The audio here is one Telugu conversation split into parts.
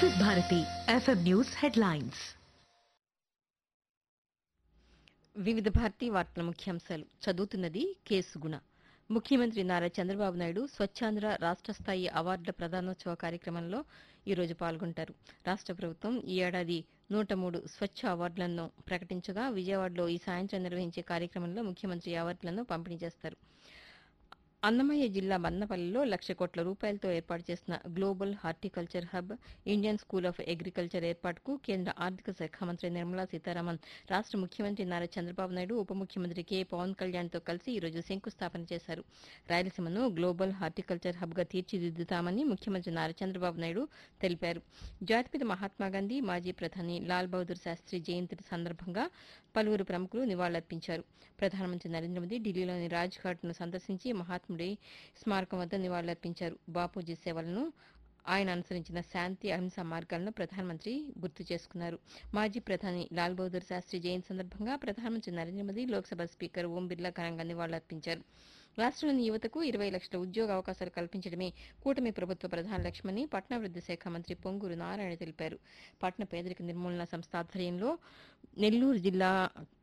వివిధ భారతి ఎఫ్ఎం న్యూస్ హెడ్లైన్స్ వివిధ భారతి వార్తల ముఖ్యాంశాలు చదువుతున్నది కేసుగుణ ముఖ్యమంత్రి నారా చంద్రబాబు నాయుడు స్వచ్ఛాంధ్ర రాష్ట్ర స్థాయి అవార్డుల ప్రదానోత్సవ కార్యక్రమంలో ఈరోజు పాల్గొంటారు రాష్ట్ర ప్రభుత్వం ఈ ఏడాది నూట మూడు స్వచ్ఛ అవార్డులను ప్రకటించగా విజయవాడలో ఈ సాయంత్రం నిర్వహించే కార్యక్రమంలో ముఖ్యమంత్రి ఈ అవార్డులను పంపిణీ చేస్తారు అన్నమయ్య జిల్లా మన్నపల్లిలో లక్ష కోట్ల రూపాయలతో ఏర్పాటు చేసిన global horticulture hub Indian school of agriculture ఏర్పాటుకు కేంద్ర ఆర్థిక శాఖ మంత్రి నిర్మలా సీతారామన్ రాష్ట్ర ముఖ్యమంత్రి నారా చంద్రబాబు నాయుడు ఉప ముఖ్యమంత్రి కె పవన్ కళ్యాణ్తో కలిసి ఈరోజు శంకుస్థాపన చేశారు రాయలసీమను గ్లోబల్ హార్టికల్చర్ హబ్గా తీర్చిదిద్దుతామని ముఖ్యమంత్రి నారా చంద్రబాబు నాయుడు తెలిపారు జాతిపిత మహాత్మాగాంధీ మాజీ ప్రధాని లాల్ బహదూర్ శాస్త్రి జయంతి సందర్భంగా పలువురు ప్రముఖులు నివాళులర్పించారు ప్రధానమంత్రి నరేంద్ర మోదీ ఢిల్లీలోని రాజ్ఘాట్ను సందర్శించి మహాత్ముడి స్మారకం వద్ద నివాళులర్పించారు బాపూజీ సేవలను ఆయన అనుసరించిన శాంతి అహింస మార్గాలను ప్రధానమంత్రి గుర్తు చేసుకున్నారు మాజీ ప్రధాని లాల్ బహదూర్ శాస్త్రి జయంతి సందర్భంగా ప్రధానమంత్రి నరేంద్ర మోదీ లోక్సభ స్పీకర్ ఓం బిర్లా ఘనంగా నివాళులర్పించారు రాష్ట్రంలోని యువతకు ఇరవై లక్షల ఉద్యోగ అవకాశాలు కల్పించడమే కూటమి ప్రభుత్వ ప్రధాన లక్ష్యమని పట్టణాభివృద్ధి శాఖ మంత్రి పొంగూరు నారాయణ తెలిపారు పట్టణ పేదరిక నిర్మూలన సంస్థ ఆధ్వర్యంలో నెల్లూరు జిల్లా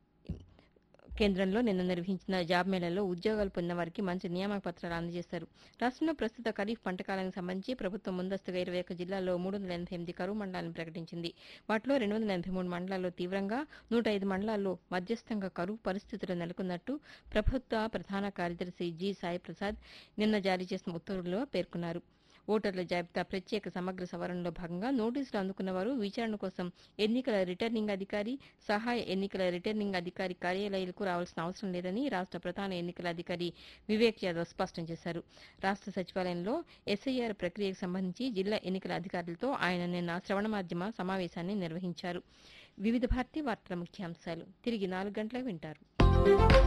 కేంద్రంలో నిన్న నిర్వహించిన జాబ్ మేళాలో ఉద్యోగాలు పొందిన వారికి మంచి నియామక పత్రాలు అందజేశారు రాష్ట్రంలో ప్రస్తుత ఖరీఫ్ పంట కాలానికి సంబంధించి ప్రభుత్వం ముందస్తుగా ఇరవై ఒక్క జిల్లాల్లో మూడు వందల ఎనభై ఎనిమిది కరువు మండలాలను ప్రకటించింది వాటిలో రెండు వందల ఎనభై మూడు మండలాల్లో తీవ్రంగా నూట ఐదు మండలాల్లో మధ్యస్థంగా కరువు పరిస్థితులు నెలకొన్నట్టు ప్రభుత్వ ప్రధాన కార్యదర్శి జి సాయి ప్రసాద్ నిన్న జారీ చేసిన ఉత్తర్వుల్లో పేర్కొన్నారు ఓటర్ల జాబితా ప్రత్యేక సమగ్ర సవరణలో భాగంగా నోటీసులు అందుకున్న వారు విచారణ కోసం ఎన్నికల రిటర్నింగ్ అధికారి సహాయ ఎన్నికల రిటర్నింగ్ అధికారి కార్యాలయాలకు రావాల్సిన అవసరం లేదని రాష్ట్ర ప్రధాన ఎన్నికల అధికారి వివేక్ యాదవ్ స్పష్టం చేశారు రాష్ట్ర సచివాలయంలో ఎస్ఐఆర్ ప్రక్రియకు సంబంధించి జిల్లా ఎన్నికల అధికారులతో ఆయన నిన్న శ్రవణ మాధ్యమ సమావేశాన్ని నిర్వహించారు వివిధ భారతి వార్తల ముఖ్యాంశాలు తిరిగి నాలుగు గంటలకు వింటారు